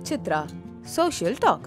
Chitra social talk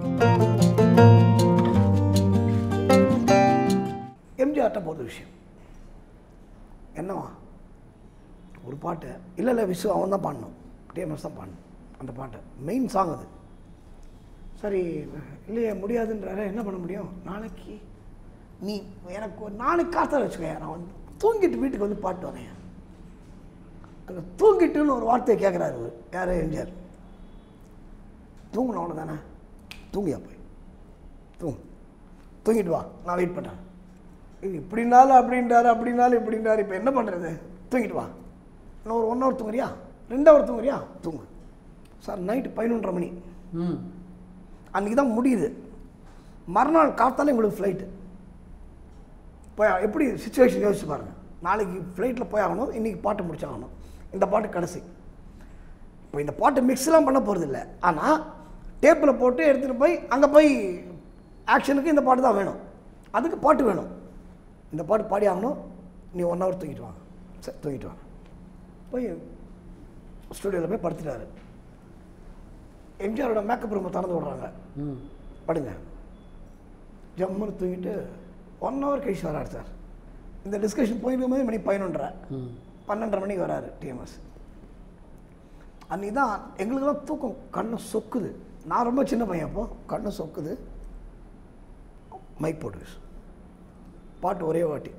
எம்ஜிஆர்ட்ட போகிற விஷயம் என்னவா ஒரு பாட்டு இல்லை இல்லை விசு அவன் தான் பாடணும் டிஎம்எஸ் தான் பாடணும் அந்த பாட்டு மெயின் சாங் அது சரி இல்லையே முடியாதுன்றாரு என்ன பண்ண முடியும் நாளைக்கு நீ எனக்கு ஒரு நாளைக்கு காத்தால வச்சுக்கோ நான் வந்து தூங்கிட்டு வீட்டுக்கு வந்து பாட்டு வரேன் அந்த தூங்கிட்டுன்னு ஒரு வார்த்தையை கேட்குறாரு இவர் யார் எம்ஜிஆர் தூங்கணும் அவ்வளோ தானே தூங்கியா போய் தூங்கு தூங்கிட்டு வா நான் வெயிட் பண்ணுறேன் இது இப்படினாலும் அப்படின்றாரு அப்படின்னாலும் இப்படின்றாரு இப்போ என்ன பண்ணுறது தூங்கிட்டு வா இன்னும் ஒரு ஒன் ஹவர் தூங்குறியா ரெண்டு ஹவர் தூங்குறியா தூங்கு சார் நைட்டு பதினொன்றரை மணி ம் அன்றைக்கி தான் முடியுது மறுநாள் காத்தாலே உங்களுக்கு ஃப்ளைட்டு போய் எப்படி சுச்சுவேஷன் யோசிச்சு பாருங்கள் நாளைக்கு ஃப்ளைட்டில் போய் ஆகணும் இன்றைக்கி பாட்டு முடிச்சாகணும் இந்த பாட்டு கடைசி இப்போ இந்த பாட்டு மிக்ஸ்லாம் பண்ண போகிறது இல்லை ஆனால் டேப்பில் போட்டு எடுத்துகிட்டு போய் அங்கே போய் ஆக்ஷனுக்கு இந்த பாட்டு தான் வேணும் அதுக்கு பாட்டு வேணும் இந்த பாட்டு பாடி ஆகணும் நீ ஒன் ஹவர் தூங்கிட்டு வாங்க சரி தூங்கிட்டு வாங்க போய் ஸ்டூடியோவில் போய் படுத்துட்டாரு எம்ஜிஆரோட மேக்கப் ரூமை திறந்து விடுறாங்க ம் படுங்க ஜம்முன்னு தூங்கிட்டு ஒன் ஹவர் கழிச்சு வராரு சார் இந்த டிஸ்கஷன் போயிருக்கும் போது மணி பதினொன்றரை ம் பன்னெண்டரை மணிக்கு வராரு டிஎம்எஸ் அன்றைக்கி தான் எங்களுக்கெல்லாம் தூக்கம் கண்ணு சொக்குது நான் ரொம்ப சின்ன பையன் அப்போ கண்ணு சொக்குது மைக் போட்டு விசு. பாட்டு ஒரே வாட்டி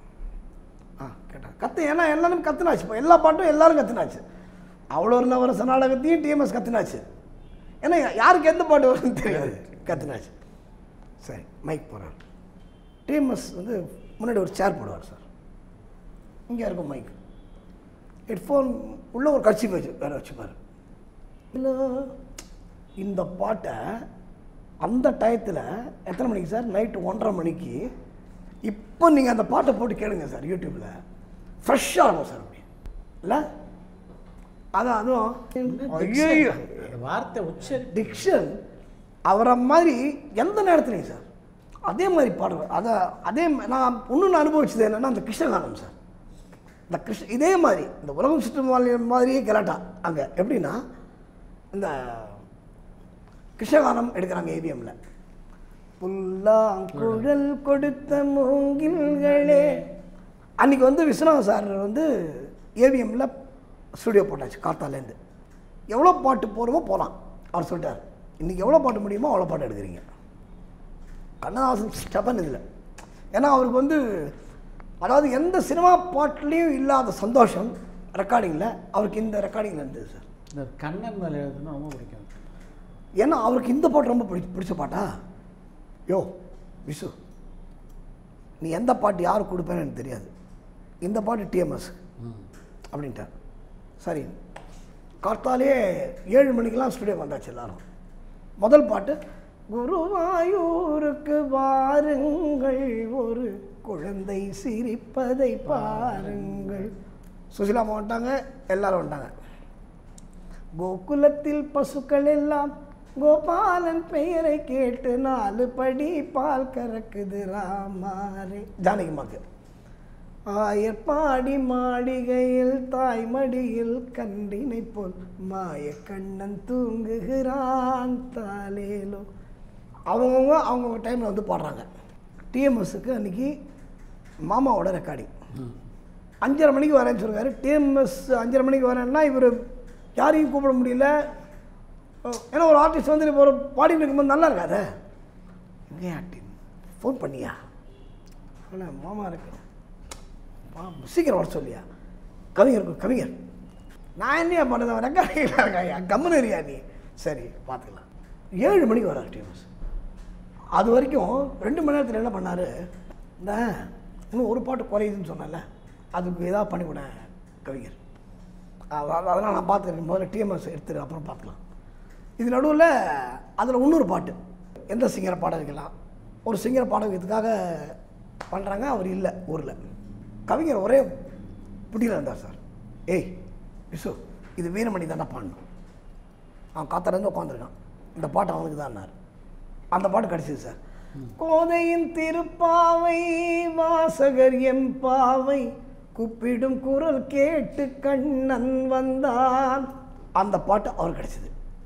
ஆ கேட்டேன் கத்து ஏன்னா எல்லாரும் கத்துனாச்சு இப்போ எல்லா பாட்டும் எல்லாரும் கத்துனாச்சு அவ்வளோ ஒரு நவரச நாடகத்தையும் டிஎம்எஸ் கத்துனாச்சு ஏன்னா யாருக்கு எந்த பாட்டு வரும்னு தெரியாது கத்துனாச்சு சரி மைக் போகிறார் டிஎம்எஸ் வந்து முன்னாடி ஒரு சேர் போடுவார் சார் இங்கே இருக்கும் மைக் ஹெட்ஃபோன் உள்ள ஒரு கட்சி வச்சு வேறு வச்சுப்பார் இல்லை இந்த பாட்டை அந்த டயத்தில் எத்தனை மணிக்கு சார் நைட்டு ஒன்றரை மணிக்கு இப்போ நீங்கள் அந்த பாட்டை போட்டு கேளுங்க சார் யூடியூப்பில் ஃப்ரெஷ்ஷாக இருக்கும் சார் அப்படி இல்லை அதான் அதுவும் ஐயோ அந்த வார்த்தை உச்சரி டிக்ஷன் அவரை மாதிரி எந்த நேரத்துலையும் சார் அதே மாதிரி பாடுவார் அதை அதே மா- நான் இன்னொன்று அனுபவிச்சது என்னென்னா அந்த கிருஷ்ணகானம் சார் இந்த கிருஷ்ண இதே மாதிரி இந்த உலகம் சுற்றும் வாழ் மாதிரியே கலாட்டா அங்கே எப்படின்னா இந்த கிருஷ்ணகானம் எடுக்கிறாங்க ஏவிஎம்மில் புல்லாங்குழல் கொடுத்த மூங்கில்களே அன்றைக்கி வந்து விஸ்வநாத சார் வந்து ஏவிஎம்மில் ஸ்டுடியோ போட்டாச்சு காத்தாலேருந்து எவ்வளோ பாட்டு போகிறோமோ போகலாம் அவர் சொல்லிட்டார் இன்றைக்கி எவ்வளோ பாட்டு முடியுமோ அவ்வளோ பாட்டு எடுக்கிறீங்க கண்ணதாசன் ஸ்டெபன் இதில் ஏன்னா அவருக்கு வந்து அதாவது எந்த சினிமா பாட்டுலேயும் இல்லாத சந்தோஷம் ரெக்கார்டிங்கில் அவருக்கு இந்த ரெக்கார்டிங்கில் இருந்தது சார் இந்த கண்ணன் மேலே எழுதுனா ரொம்ப பிடிக்கும் ஏன்னா அவருக்கு இந்த பாட்டு ரொம்ப பிடி பிடிச்ச பாட்டா யோ விசு நீ எந்த பாட்டு யார் கொடுப்பேன்னு எனக்கு தெரியாது இந்த பாட்டு டிஎம்எஸ் ம் அப்படின்ட்டார் சரி கார்த்தாலே ஏழு மணிக்கெல்லாம் ஸ்டுடியோ வந்தாச்சு எல்லாரும் முதல் பாட்டு குருவாயூருக்கு வாருங்கள் ஒரு குழந்தை சிரிப்பதை பாருங்கள் சுசிலாமா வந்துட்டாங்க எல்லாரும் வந்துட்டாங்க கோகுலத்தில் பசுக்கள் எல்லாம் கோபாலன் பெயரை கேட்டு நாலு படி பால் கறக்குது ராமாரே ஜானகிமாக்கு ஆயர்பாடி மாளிகையில் தாய்மடியில் கன்றினை போல் மாய கண்ணன் தூங்குகிறான் தாலேலோ அவங்கவுங்க அவங்கவுங்க டைமில் வந்து பாடுறாங்க டிஎம்எஸ்க்கு அன்றைக்கி மாமாவோட ரெக்கார்டிங் அஞ்சரை மணிக்கு வரேன்னு சொல்லுவார் டிஎம்எஸ் அஞ்சரை மணிக்கு வரேன்னா இவர் யாரையும் கூப்பிட முடியல அஹ் ஏன்னா ஒரு ஆர்டிஸ்ட் வந்து இப்போ ஒரு பாடிட்டு இருக்கும்போது நல்லா இருக்காத எங்கேயா டீம் ஃபோன் பண்ணியா ஆனால் மாமா இருக்கு பா சீக்கிரம் வர சொல்லியா கவிஞர் கவிஞர் நான் என்னையா பண்ணது அவன் ரெக்கார்டிங்கில் இருக்காயா கம்முன்னு இருக்கியா நீ சரி பார்த்துக்கலாம் ஏழு மணிக்கு வரார் டிஎம்எஸ் அது வரைக்கும் ரெண்டு மணி நேரத்தில் என்ன பண்ணார் இந்த இன்னும் ஒரு பாட்டு குறையுதுன்னு சொன்னேன்ல அதுக்கு ஏதாவது பண்ணிவிட கவிஞர் அத- அத- அதெல்லாம் நான் பார்த்துக்கிறேன் முதல்ல டிஎம்எஸ் எடுத்துரு அப்புறம் பார்த்துக்கலாம் இது நடுவில் அதில் இன்னொரு பாட்டு எந்த சிங்கரை பாட வைக்கலாம் ஒரு சிங்கரை பாட வைக்கிறதுக்காக பண்ணுறாங்க அவர் இல்லை ஊரில் கவிஞர் ஒரே பிடியில் இருந்தார் சார் ஏய் விசு இது வீரமணி தானே பாடணும் அவன் காத்தாலேருந்து உட்காந்துருக்கான் இந்த பாட்டு அவனுக்கு தான் அந்த பாட்டு கிடச்சிது சார் கோதையின் திருப்பாவை வாசகர் எம்பாவை கூப்பிடும் குரல் கேட்டு கண்ணன் வந்தான் அந்த பாட்டு அவர் கிடச்சிது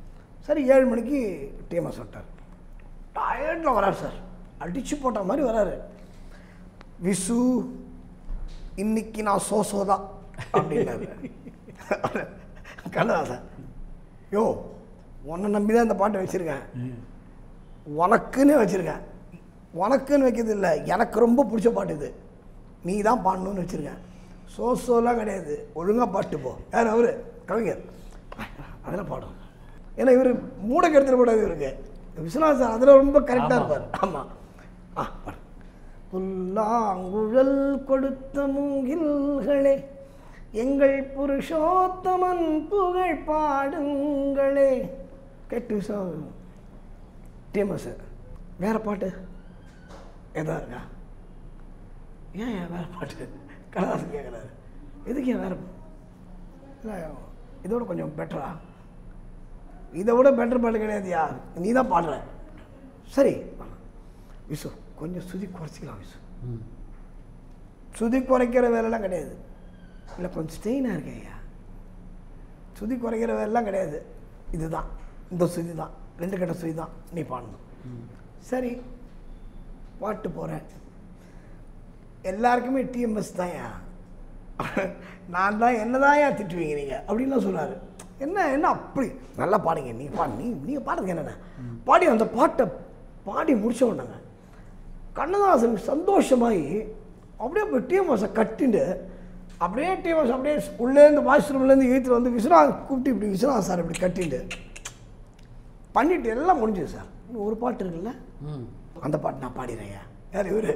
சரி ஏழு மணிக்கு டிஎம்எஸ் விட்டார் டயர்டில் வராரு சார் அடிச்சு போட்ட மாதிரி வராரு விசு இன்னைக்கு நான் சோசோ தான் அப்படின்னாரு கண்ணதாசன் யோ உன்னை நம்பி தான் இந்த பாட்டை வச்சுருக்கேன் உனக்குன்னு வச்சுருக்கேன் உனக்குன்னு வைக்கிறது இல்லை எனக்கு ரொம்ப பிடிச்ச பாட்டு இது நீ தான் பாடணும்னு வச்சுருக்கேன் சோ சோலாம் கிடையாது ஒழுங்காக பாட்டு போ யார் அவரு கவிஞர் அதெல்லாம் பாடும் ஏன்னா இவர் மூட கெடுத்துட கூடாது இவருக்கு விஸ்வநாத் சார் அதில் ரொம்ப கரெக்டாக இருப்பார் ஆமாம் ஆ பாடு புல்லாங்குழல் கொடுத்த மூங்கில்களே எங்கள் புருஷோத்தமன் புகழ் பாடுங்களே கேட்டு சார் டிஎம்எஸ் வேற பாட்டு எதா இருக்கா ஏன் ஏன் வேற பாட்டு கண்ணதாசன் கேட்குறாரு எதுக்கு ஏன் வேற இல்லை இதோட கொஞ்சம் பெட்டரா இதை விட பெட்டர் பாட்டு கிடையாதுயா நீ தான் பாடுற சரி விசு கொஞ்சம் சுதி குறைச்சிக்கலாம் விசு ம். சுதி குறைக்கிற வேலைலாம் கிடையாது இல்லை கொஞ்சம் ஸ்டெயினாக இருக்கேன் ஐயா சுதி குறைக்கிற வேலைலாம் கிடையாது இதுதான் இந்த சுதி தான் ரெண்டு கட்ட சுதி தான் நீ பாடணும் சரி பாட்டு போகிறேன் எல்லாருக்குமே டிஎம்எஸ் தான்யா நான் தான் என்ன தான்யா திட்டுவீங்க நீங்கள் அப்படின்லாம் சொன்னார் என்ன என்ன அப்படி நல்லா பாடுங்க நீ பாடு நீ நீங்கள் பாடுங்க என்னென்ன பாடி அந்த பாட்டை பாடி முடிச்ச உடனேங்க கண்ணதாசனுக்கு சந்தோஷமாகி அப்படியே போய் டிஎம்எஸை கட்டிண்டு அப்படியே டிஎம்எஸ் அப்படியே உள்ளேருந்து வாஷ் ரூம்லேருந்து இழுத்துட்டு வந்து விஸ்வநாத் கூப்பிட்டு இப்படி விஸ்வநாத் சார் இப்படி கட்டிண்டு பண்ணிட்டு எல்லாம் முடிஞ்சது சார் இன்னும் ஒரு பாட்டு இருக்குல்ல ம். அந்த பாட்டு நான் பாடினேன் யார் இவரு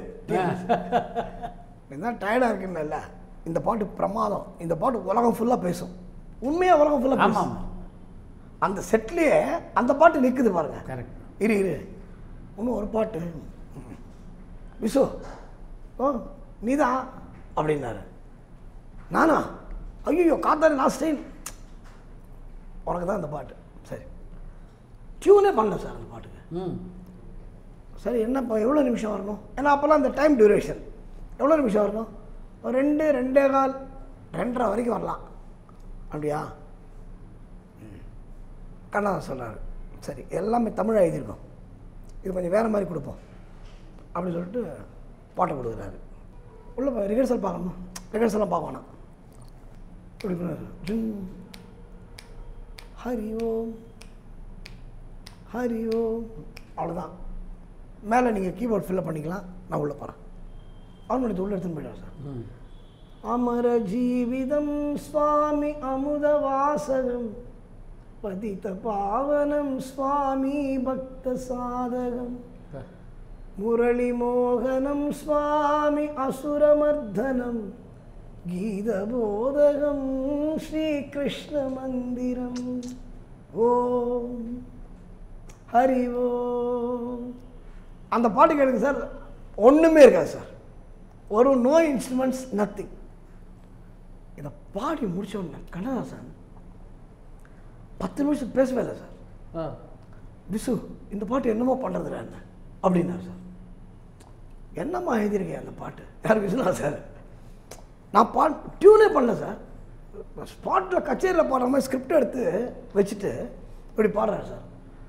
என்ன டயர்டாக இருக்குன்னு இந்த பாட்டு பிரமாதம் இந்த பாட்டு உலகம் ஃபுல்லாக பேசும் உண்மையாக உலகம் ஃபுல்லாக ஆமாம் பேசும் ஆமாம் அந்த செட்லேயே அந்த பாட்டு நிற்குது பாருங்க கரெக்ட் இரு இரு இன்னும் ஒரு பாட்டு விசு ஓ நீதான் அப்படின்னாரு நானா ஐயோ காத்தாரு நான் ஸ்டைன் உனக்கு தான் இந்த பாட்டு சரி டியூனே பண்ணல சார் அந்த பாட்டுக்கு ம் சரி என்னப்பா எவ்வளோ நிமிஷம் வரணும் ஏன்னா அப்போல்லாம் அந்த டைம் டியூரேஷன் எவ்வளோ நிமிஷம் வரணும் ஒரு ரெண்டு ரெண்டே கால் ரெண்டரை வரைக்கும் வரலாம் அப்படியா ம். கண்ணதாசன் சொல்கிறாரு சரி எல்லாமே தமிழாக எழுதியிருக்கோம் இது கொஞ்சம் வேறு மாதிரி கொடுப்போம் அப்படின்னு சொல்லிட்டு பாட்டை கொடுக்குறாரு உள்ள ரிஹர்சல் பார்க்கணும் ரிஹர்சல்லாம் பார்க்க வேணாம் இப்படி பண்ணாரு ஜிங். ஹரி ஓம் ஹரி ஓம் அவ்வளோதான் மேலே நீங்கள் கீபோர்ட் ஃபில்லப் பண்ணிக்கலாம் நான் உள்ளே போகிறேன் ஆன் பண்ணி உள்ளே எடுத்துன்னு போயிடுவேன் சார் ம் அமர ஜீவிதம் சுவாமி அமுத வாசகம் பதித பாவனம் சுவாமி பக்த சாதகம் ப- முரளி மோகனம் சுவாமி அசுரமர்தனம் கீதபோதகம் ஸ்ரீகிருஷ்ண மந்திரம் ஓம் ஹரி ஓம் அந்த பாட்டு கேளுங்க சார் ஒன்றுமே இருக்காது சார் ஒரு நோ இன்ஸ்ட்ருமெண்ட்ஸ் நத்திங் இதை பாடி முடிச்ச உடனே கண்ணதாசன் பத்து நிமிஷம் பேசவே இல்லை சார் ஆ விசு இந்த பாட்டு என்னமோ பண்ணுறதுல என்ன அப்படின்னாரு சார் என்னம்மா எழுதியிருக்கேன் அந்த பாட்டு யார் விசுனா சார் நான் பாட் டியூனே பண்ணல சார் ஸ்பாட்டில் கச்சேரியில் பாடுற மாதிரி ஸ்கிரிப்ட் எடுத்து வச்சுட்டு இப்படி பாடுறாரு சார்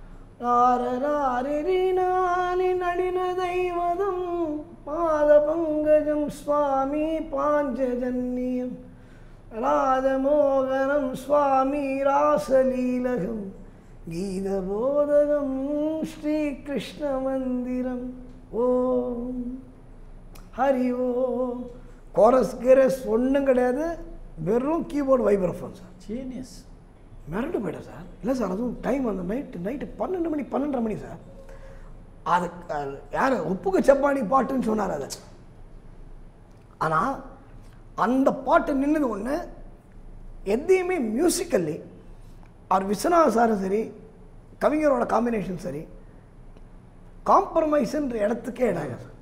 நாரி நடின தெய்வதம் பாத பங்கஜம் சுவாமி பாஞ்சஜன்யம் ராஜமோகனம் சுவாமி ராசலீலகம் கீதபோதகம் ஸ்ரீகிருஷ்ண மந்திரம் ஓம் ஹரி ஓம் கோரஸ் கிரஸ் ஒன்றும் கிடையாது வெறும் கீபோர்டு வைப்ரஃபோன் சார் ஜீனியஸ் மிரண்டு போயிட்டேன் சார் இல்லை சார் அதுவும் டைம் அந்த நைட்டு நைட்டு பன்னெண்டு மணி பன்னெண்டரை மணி சார் அது அது யார் உப்புக்கு செப்பாணி பாட்டுன்னு சொன்னார் அதை ஆனால் அந்த பாட்டு நின்னது ஒன்று எதையுமே மியூசிக்கல்லி அவர் விஸ்வநாத சாரும் சரி கவிஞரோட காம்பினேஷன் சரி காம்ப்ரமைஸ்ன்ற இடத்துக்கே இடாங்க சார்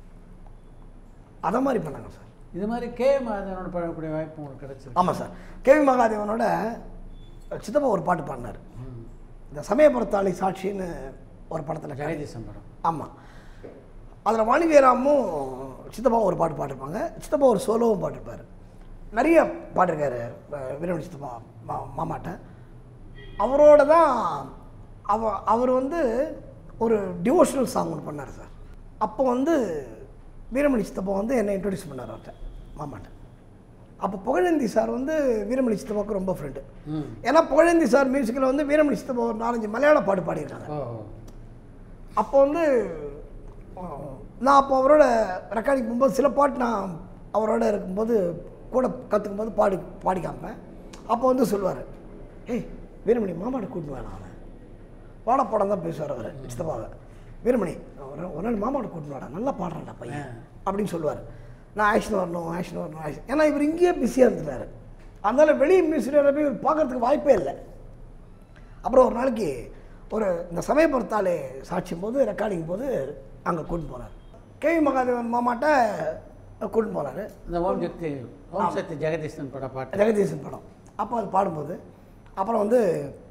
அதை மாதிரி பண்ணாங்க சார் இது மாதிரி கே மாதவனோட பழகக்கூடிய வாய்ப்பு உங்களுக்கு கிடைச்சிருக்கு ஆமாம் சார் கேவி மகாதேவனோட சித்தப்பா ஒரு பாட்டு பாடினார் ம். இந்த சமயபுரத்தாளி சாட்சின்னு ஒரு படத்தில் ஜெகதீசன் படம் ஆமாம் அதில் வாணிஜெயராமும் சித்தப்பாவும் ஒரு பாட்டு பாடிருப்பாங்க சித்தப்பா ஒரு சோலோவும் பாடிருப்பார் நிறைய பாடிருக்காரு அஹ் வீரமணி சித்தப்பா மா மாமாட்ட அவரோட தான் அவ அவர் வந்து ஒரு டிவோஷனல் சாங் ஒன்று பண்ணார் சார் அப்போ வந்து வீரமணி சித்தப்பா வந்து என்னை இன்ட்ரடியூஸ் பண்ணார் அவர்கிட்ட மாமாட்ட அப்போ புகழேந்தி சார் வந்து வீரமணி சித்தப்பாவுக்கு ரொம்ப ஃப்ரெண்டு ம் ஏன்னா புகழேந்தி சார் மியூசிக்கில் வந்து வீரமணி சித்தப்பா ஒரு நாலஞ்சு மலையாள பாட்டு பாடியிருக்காங்க ஓ அப்போ வந்து அஹ், நான் அப்போ அவரோட ரெக்கார்டிங் போகும்போது சில பாட்டு நான் அவரோட இருக்கும்போது கூட கற்றுக்கும் போது பாடி பாடி காமிப்பேன் அப்போ வந்து சொல்லுவார் ஏய் வீரமணி மாமாட்ட கூட்டிட்டு வேணாம் அவனை பாட படம் தான் பேசுவார் அவர் சித்தப்பாவை வீரமணி ஒரு ஒரு நாள் மாமாட்ட கூட்டிட்டு வாடா நல்லா பாடுறான்டா பையன் அப்படின்னு சொல்லுவார் நான் ஆக்ஷன் வரணும் ஆக்ஷன் வரணும் ஆக்ஷன் ஏன்னா இவர் இங்கேயே பிஸியாக இருந்துட்டார் அதனால வெளியே மியூசிக்கில் போய் இவர் பார்க்கறதுக்கு வாய்ப்பே இல்லை அப்புறம் ஒரு நாளைக்கு ஒரு இந்த சமயபுரத்தாலே சாட்சியும் போது ரெக்கார்டிங் போது அங்கே கூட்டிட்டு போனார் கேவி மகாதேவன் மாமாட்ட கூட்டிட்டு போனார் இந்த ஓம் சக்தி ஓம் சக்தி ஜெகதீசன் பட பாட்டு ஜெகதீசன் படம் அப்போ அது பாடும்போது அப்புறம் வந்து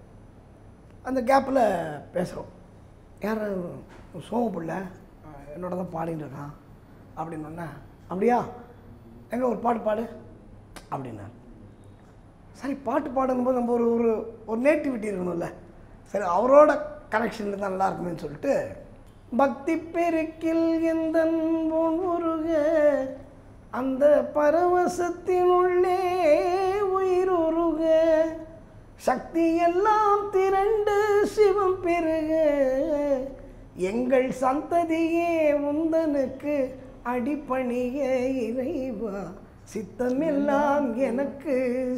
அந்த கேப்பில் பேசுகிறோம் யார் சோம பிள்ளை என்னோட தான் பாடிட்டு இருக்கான் அப்படின்னோடனே அப்படியா எங்க ஒரு பாட்டு பாடு அப்படின்னார் சரி பாட்டு பாடும்போது நம்ம ஒரு ஒரு ஒரு நேட்டிவிட்டி இருக்கணும்ல சரி அவரோட கனெக்ஷன் தான் நல்லா இருக்குமேன்னு சொல்லிட்டு பக்தி பெருக்கில் எந்த உருக அந்த பரவசத்தின் உள்ளே உயிர் உருக சக்தி எல்லாம் திரண்டு சிவம் பெருக எங்கள் சந்ததியே உந்தனுக்கு அடிப்பணிய இறைவா சித்தமெல்லாம் எனக்கு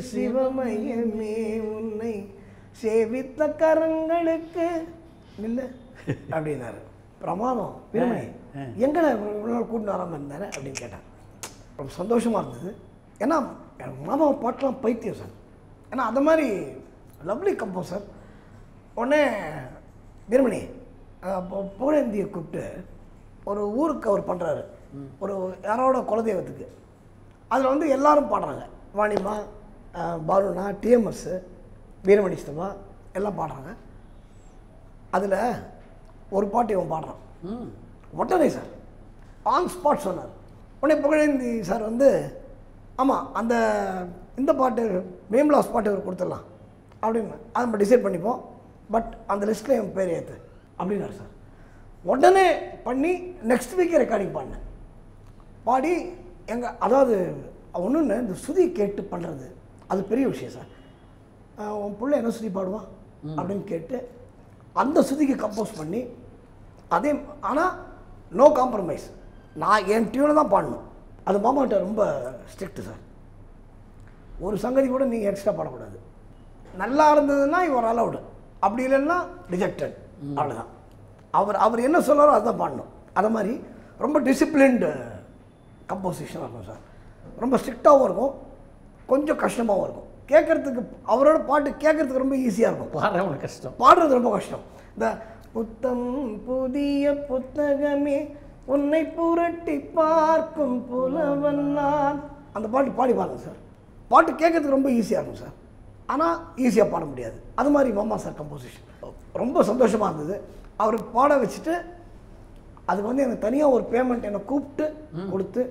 சிவமயமே உன்னை சேவித்த கரங்களுக்கு இல்ல அப்படின்னாரு பிரமாதம் வீரமணி எங்களை இவ்வளோ நாள் கூட்டிட்டு வராமல் இருந்தாரு அப்படின்னு கேட்டார் ரொம்ப சந்தோஷமாக இருந்தது ஏன்னா எனக்கு மாமாவை பாட்டெலாம் பைத்தியம் சார் ஏன்னா அந்த மாதிரி லவ்லி கம்போசர் உடனே வீரமணி அஹ், பு- புகழேந்தியை கூப்பிட்டு ஒரு ஊருக்கு அவர் பண்ணுறாரு ஒரு யாரோட குலதெய்வத்துக்கு அதில் வந்து எல்லாரும் பாடுறாங்க வாணிமா அஹ், பாலுனா டிஎம்எஸ்ஸு வீரமணி சித்தப்பா எல்லாம் பாடுறாங்க அதில் ஒரு பாட்டு இவன் பாடுறான் ம் உடனே சார் ஆன் ஸ்பாட் சொன்னார் உடனே புகழேந்தி சார் வந்து ஆமாம் அந்த இந்த பாட்டு மேம்லாஸ் பாட்டு இவர் கொடுத்துடலாம் அப்படின்னு அதை நம்ம டிசைட் பண்ணிப்போம் பட் அந்த லிஸ்ட்டில் என் பேர் ஏற்று அப்படின்னாரு சார் உடனே பண்ணி நெக்ஸ்ட் வீக்கே ரெக்கார்டிங் பண்ணேன் பாடி எங்கள் அதாவது ஒன்றுன்னு இந்த சுதி கேட்டு பண்ணுறது அது பெரிய விஷயம் சார் அஹ் உன் புள்ள என்ன சுதி பாடுவான் அப்படின்னு கேட்டு அந்த சுதிக்கு கம்போஸ் பண்ணி அதே ஆனால் நோ காம்ப்ரமைஸ் நான் என் டியூனை தான் பாடணும் அது மாமாட்ட ரொம்ப ஸ்ட்ரிக்ட்டு சார் ஒரு சங்கதி கூட நீங்கள் எக்ஸ்ட்ரா பாடக்கூடாது நல்லா இருந்ததுன்னா இவர் அலவுடு அப்படி இல்லைன்னா ரிஜெக்டட் அவ்வளோதான் அவர் அவர் என்ன சொன்னாரோ அதுதான் பாடணும் அதை மாதிரி ரொம்ப டிசிப்ளின்டு கம்போசிஷனாக இருக்கும் சார் ரொம்ப ஸ்ட்ரிக்டாகவும் இருக்கும் கொஞ்சம் கஷ்டமாகவும் இருக்கும் கேட்குறதுக்கு அவரோட பாட்டு கேட்குறதுக்கு ரொம்ப ஈஸியாக இருக்கும் பாடுறவங்களுக்கு கஷ்டம் பாடுறது ரொம்ப கஷ்டம் இந்த புத்தம் புதிய புத்தகமே உன்னை புரட்டி பார்க்கும் புலவன் நான் அந்த பாட்டு பாடி பாருங்க சார் பாட்டு கேட்கறதுக்கு ரொம்ப ஈஸியாக இருக்கும் சார் ஆனால் ஈஸியாக பாட முடியாது அது மாதிரி மாமா சார் கம்போசிஷன் ரொம்ப சந்தோஷமாக இருந்தது அவருக்கு பாட வச்சுட்டு அதுக்கு வந்து எனக்கு தனியாக ஒரு பேமெண்ட் என்னை கூப்பிட்டு கொடுத்து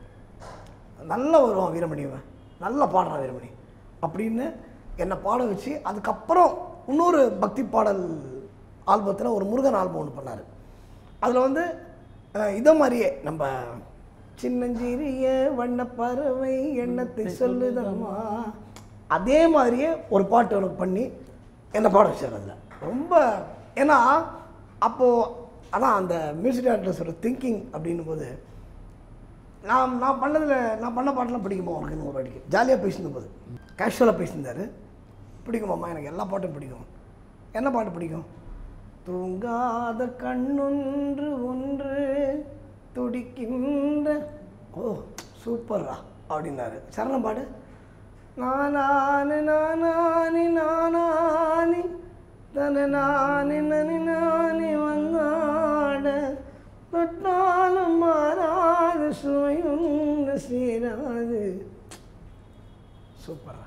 நல்லா வருவான் வீரமணி இவன் நல்லா பாடுறான் வீரமணி அப்படின்னு என்னை பாட வச்சு அதுக்கப்புறம் இன்னொரு பக்தி பாடல் ஆல்பத்தில் ஒரு முருகன் ஆல்பம் ஒன்று பண்ணார் அதில் வந்து அஹ், இதை மாதிரியே நம்ம சின்னஞ்சிறிய வண்ணப்பறவை எண்ணத்தை சொல்லுதம்மா அதே மாதிரியே ஒரு பாட்டு எனக்கு பண்ணி என்னை பாட வச்சார் அதில் ரொம்ப ஏன்னா அப்போது அதான் அந்த மியூசிக் டேரக்டர்ஸோட திங்கிங் அப்படின்னும் போது நான் நான் பண்ணதில் நான் பண்ண பாட்டெல்லாம் பிடிக்குமா உனக்கு ஒரு அடிக்கு ஜாலியாக பேசியிருந்தபோது கேஷுவலாக பேசியிருந்தாரு பிடிக்குமாம்மா எனக்கு எல்லா பாட்டும் பிடிக்கும் என்ன பாட்டு பிடிக்கும் தூங்காத கண்ணொன்று ஒன்று துடிக்கின்ற ஓ சூப்பர்ரா அப்படின்னாரு சரணம் பாடு நானானு நானானி நானானி தன நானி நனி நானி வந்தாட தொட்டாலும் மாறாது சுவையுண்டு சேராது சூப்பரா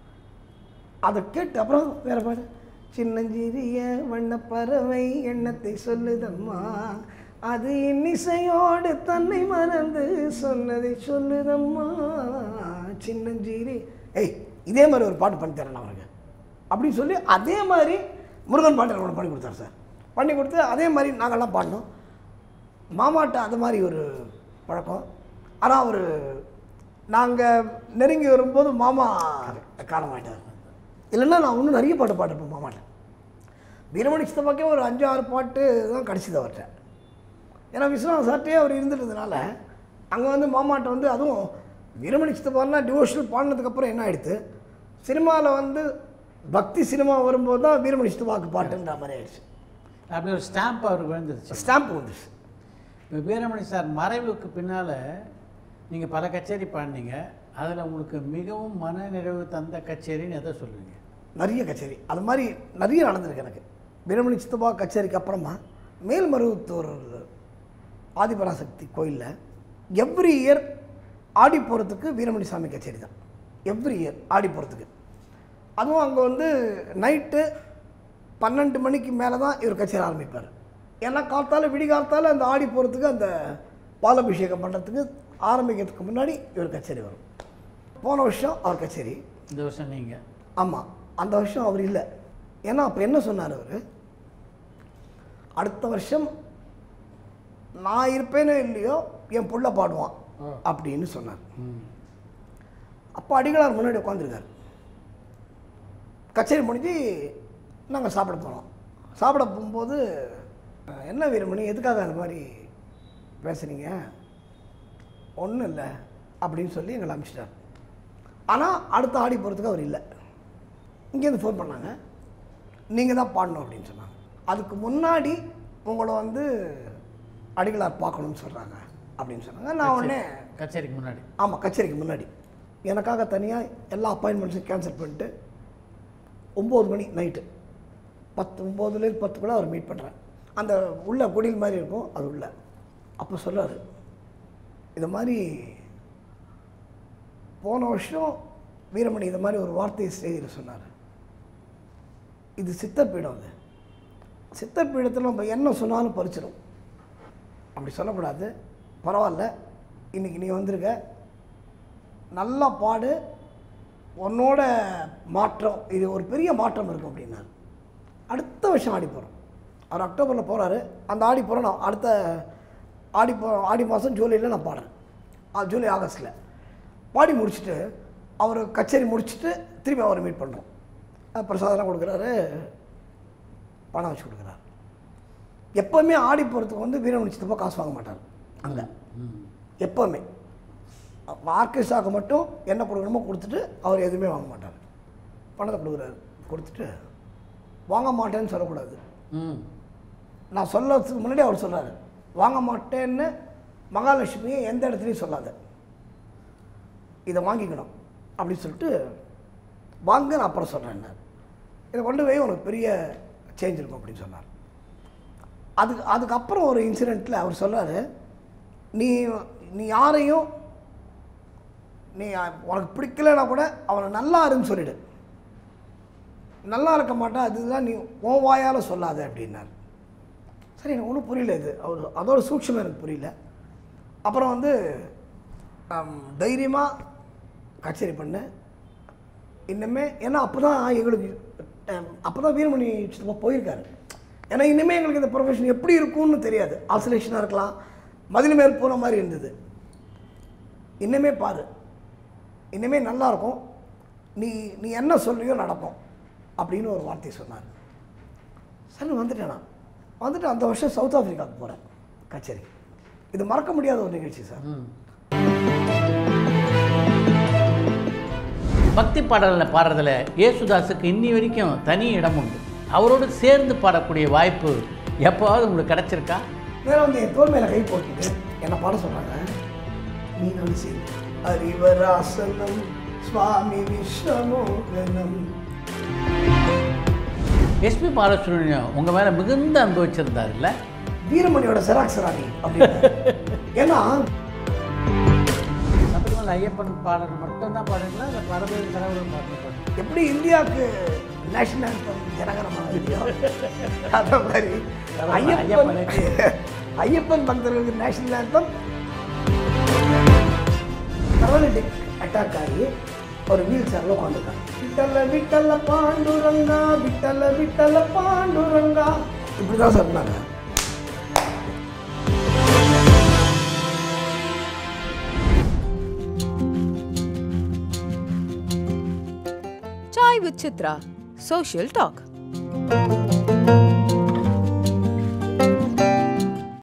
அதை கேட்டு அப்புறம் வேற பாடு சின்னஞ்சிறிய வண்ணப்பறவை எண்ணத்தை சொல்லுதம்மா அது இன்னிசையோடு தன்னை மறந்து சொன்னதை சொல்லுதம்மா சின்னஞ்சிறி ஏய் இதே மாதிரி ஒரு பாட்டு பண்ணி தரேன் அவருக்கு அப்படின்னு சொல்லி அதே மாதிரி முருகன் பாட்டு எனக்கு ஒன்று பண்ணி கொடுத்தாரு சார் பண்ணி கொடுத்து அதே மாதிரி நாங்கள்லாம் பாடினோம் மாமாட்ட அது மாதிரி ஒரு பழக்கம் ஆனால் அவர் நாங்கள் நெருங்கி வரும்போது மாமா காலமாயிட்டார் இல்லைன்னா நான் இன்னும் நிறைய பாட்டு பாடிருப்பேன் மாமாட்ட வீரமணி சித்தப்பாக்கே ஒரு அஞ்சு ஆறு பாட்டு தான் கிடச்சிது அவர்கிட்ட ஏன்னா விஸ்வநாத் சார்ட்டே அவர் இருந்துட்டதுனால அங்கே வந்து மாமாட்ட வந்து அதுவும் வீரமணி சித்தப்பான்னா டிவோஷனல் பாடினதுக்கப்புறம் என்ன ஆயிடுத்து சினிமாவில் வந்து பக்தி சினிமா வரும்போது தான் வீரமணி சித்தப்பாக்கு பாட்டுன்ற மாதிரி ஆயிடுச்சு அப்படி ஒரு ஸ்டாம்ப் அவருக்கு விழுந்துருச்சு ஸ்டாம்ப் வந்துச்சு இப்போ வீரமணி சார் மறைவுக்கு பின்னால் நீங்கள் பல கச்சேரி பாடினீங்க அதில் உங்களுக்கு மிகவும் மன நிறைவு தந்த கச்சேரின்னு எதை சொல்லுவீங்க நிறைய கச்சேரி அது மாதிரி நிறைய நடந்திருக்கு எனக்கு வீரமணி சித்தப்பா கச்சேரிக்கு அப்புறமா மேல்மருவத்தூர் ஆதிபராசக்தி கோயிலில் எவ்ரி இயர் ஆடி போகிறதுக்கு வீரமணி சாமி கச்சேரி தான் எவ்ரி இயர் ஆடி போகிறதுக்கு அதுவும் அங்கே வந்து நைட்டு பன்னெண்டு மணிக்கு மேலே தான் இவர் கச்சேரி ஆரம்பிப்பார் ஏன்னா காலத்தால் விடிகாலத்தால் அந்த ஆடி போகிறதுக்கு அந்த பாலாபிஷேகம் பண்ணுறதுக்கு ஆரம்பிக்கிறதுக்கு முன்னாடி இவர் கச்சேரி வரும் போன வருஷம் அவர் கச்சேரி இந்த வருஷம் நீங்கள் ஆமாம் அந்த வருஷம் அவர் இல்லை ஏன்னா அப்போ என்ன சொன்னார் அவர் அடுத்த வருஷம் நான் இருப்பேனோ இல்லையோ என் புள்ள பாடுவான் ஆ. அப்படின்னு சொன்னார் ம் அப்போ அடிகளார் முன்னாடி உட்காந்துருக்காரு கச்சேரி முடிஞ்சு நாங்கள் சாப்பிட போனோம் சாப்பிட போகும்போது "அஹ், என்ன வீரமணி எதுக்காக அந்த மாதிரி பேசுகிறீங்க ஒன்றும் இல்லை அப்படின்னு சொல்லி எங்களை அனுப்பிச்சிட்டார் ஆனால் அடுத்த ஆடி போகிறதுக்கு அவர் இல்லை இங்கேருந்து ஃபோன் பண்ணாங்க நீங்கள் தான் பாடணும் அப்படின்னு சொன்னாங்க அதுக்கு முன்னாடி உங்களை வந்து அடிகளார் பார்க்கணும்னு சொல்கிறாங்க அப்படின்னு சொன்னாங்க நான் உடனே கச்சேரிக்கு முன்னாடி ஆமாம் கச்சேரிக்கு முன்னாடி எனக்காக தனியாக எல்லா அப்பாயின்மெண்ட்ஸும் கேன்சல் பண்ணிட்டு ஒம்பது மணி நைட்டு பத்து ஒம்போதுலேருந்து பத்துக்குள்ளே அவர் மீட் பண்ணுறேன் அந்த உள்ள குடில் மாதிரி இருக்கும் அது உள்ள அப்போ சொல்றாரு இது மாதிரி போன வருஷம் வீரமணி இது மாதிரி ஒரு வார்த்தையை செய்தியில் சொன்னார் இது சித்தப்பீடம் அது சித்தப்பீடத்தில் நம்ம என்ன சொன்னாலும் பறிச்சிடும் அப்படி சொல்லக்கூடாது பரவாயில்ல இன்றைக்கி நீ வந்திருக்க நல்லா பாடு உன்னோட மாற்றம் இது ஒரு பெரிய மாற்றம் இருக்கும் அப்படின்னாரு அடுத்த வருஷம் ஆடி போகிறோம் அவர் அக்டோபரில் போகிறாரு அந்த ஆடி போகிறோம் நான் அடுத்த ஆடி போ ஆடி மாதம் ஜூலையில் நான் பாடுறேன் ஆ, ஜூலை ஆகஸ்ட்டில் பாடி முடிச்சுட்டு அவர் கச்சேரி முடிச்சுட்டு திரும்பி அவரை மீட் பண்ணுறோம் பிரசாதம்லாம் கொடுக்குறாரு பணம் வச்சு கொடுக்குறாரு எப்போவுமே ஆடி போகிறதுக்கு வந்து வீரமணி சித்தப்பா காசு வாங்க மாட்டார் அங்கே ம் எப்போவுமே ஆர்கெஸ்ட்ராவுக்கு மட்டும் என்ன கொடுக்கணுமோ கொடுத்துட்டு அவர் எதுவுமே வாங்க மாட்டார் பணத்தை கொடுக்குறாரு கொடுத்துட்டு வாங்க மாட்டேன்னு சொல்லக்கூடாது ம் நான் சொல்லறதுக்கு முன்னாடி அவர் சொல்றாரு வாங்க மாட்டேன்னு மகாலட்சுமியை எந்த இடத்துலையும் சொல்லாத இதை வாங்கிக்கணும் அப்படின்னு சொல்லிட்டு வாங்க நான் அப்புறம் சொல்கிறேன் இதை கொண்டு போய் உனக்கு பெரிய சேஞ்ச் இருக்கும் அப்படின்னு சொன்னார் அதுக்கு அதுக்கப்புறம் ஒரு இன்சிடெண்ட்டில் அவர் சொல்றாரு நீ நீ யாரையும் நீ உனக்கு பிடிக்கலைன்னா கூட அவனை நல்லா இருன்னு சொல்லிடு நல்லா இருக்க மாட்டான் அதுதான் நீ உன் வாயால் சொல்லாத அப்படின்னார் சரி எனக்கு ஒன்றும் புரியல இது அவர் அதோட சூட்சமாக எனக்கு புரியல அப்புறம் வந்து தைரியமாக கச்சேரி பண்ணேன் இன்னுமே ஏன்னா அப்போ தான் எங்களுக்கு அப்போ தான் வீரமணி சித்தப்பா போயிருக்காரு ஏன்னா இனிமேல் எங்களுக்கு இந்த ப்ரொஃபஷன் எப்படி இருக்கும்னு தெரியாது ஆசோலேஷனாக இருக்கலாம் மதில் மேல் போன மாதிரி இருந்தது இன்னுமே பாரு இனிமே நல்லா இருக்கும் நீ நீ என்ன சொல்றியோ நடக்கும் அப்படின்னு ஒரு வார்த்தை சொன்னார் சரி வந்துட்டேன் நான் வந்துட்டு அந்த வருஷம் சவுத் ஆஃப்ரிக்காவுக்கு போகிறேன் கச்சேரி இது மறக்க முடியாத ஒரு நிகழ்ச்சி சார் ம் பக்தி பாடலில் பாடுறதுல ஏசுதாஸுக்கு இன்னி வரைக்கும் தனி இடம் உண்டு அவரோடு சேர்ந்து பாடக்கூடிய வாய்ப்பு எப்போவாவது உங்களுக்கு கிடைச்சிருக்கா நேரம் வந்து என் தோல் மேலே கை போட்டுட்டு என்னை பாட சொன்னாங்க நீ நடிச்சு அறிவராசனம் சுவாமி விஸ்வமோகனம் எஸ்பி பாலசுப்ரமணியம் உங்கள் மேலே மிகுந்த அன்பு வச்சுருந்தார் இல்லை வீரமணியோட செராக்ஸ் ராணி அப்படின்னு ஏன்னா சபரிமலை ஐயப்பன் பாடல் மட்டும்தான் பாடுங்களா இல்லை பரவேறு கடவுள் பாடல் பாடுங்க எப்படி இந்தியாவுக்கு நேஷனல் anthem ஜனகணமான இல்லையோ அந்த மாதிரி ஐயப்பன் ஐயப்பன் பக்தர்களுக்கு நேஷனல் anthem paralytic அட்டாக் ஆகி ஒரு வீல் சேரில் உட்காந்துருக்காங்க விட்டல விட்டல பாண்டுரங்கா விட்டல விட்டல பாண்டுரங்கா இப்படி தான் சார் இருந்தாங்க Chai with Chitra. Social talk.